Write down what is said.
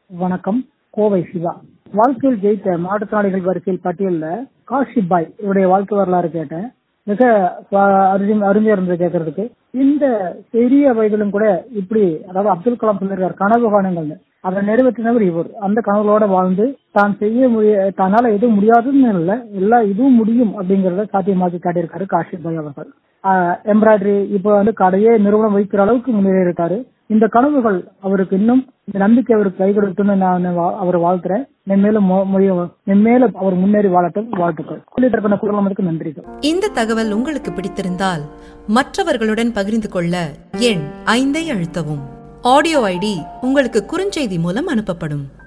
வணக்கம் கோவை சிவா வாழ்க்கையில் ஜெயித்த மாற்றுத்திறனாளிகள் வரிசையில் பட்டியல்ல காஷி பாய் இவருடைய வாழ்க்கை வரலாறு கேட்டேன் மிக ப- அருமை அருமையா இருந்தது கேட்கறதுக்கு இந்த பெரிய வயதிலும் கூட இப்படி அதாவது அப்துல் கலாம் சொல்லியிருக்கார் கனவு காணுங்கள்னு அதை நிறைவேற்றினவர் இவர் அந்த கனவுகளோட வாழ்ந்து தான் செய்ய முடிய தன்னால எதுவும் முடியாதுன்னு இல்லை எல்லா இதுவும் முடியும் அப்படிங்கறத சாத்தியமாக்கி காட்டியிருக்காரு காஷி பாய் அவர்கள் எம்ப்ராய்டரி இப்போ வந்து கடையே நிறுவனம் வைக்கிற அளவுக்கு முன்னேறி இருக்காரு இந்த கனவுகள் அவருக்கு இன்னும் இந்த நம்பிக்கை அவருக்கு கை கொடுத்துன்னு நான் வா- அவரை வாழ்த்துறேன் மென்மேலும் மொ- மொழி- மென்மேலும் அவர் முன்னேறி வாழட்டும் வாழ்த்துக்கள் சொல்லிட்டு குரலமதுக்கு நன்றிகள் இந்த தகவல் உங்களுக்கு பிடித்திருந்தால் மற்றவர்களுடன் பகிர்ந்து கொள்ள எண் ஐந்தை அழுத்தவும் ஆடியோ ஐடி உங்களுக்கு குறுஞ்செய்தி மூலம் அனுப்பப்படும்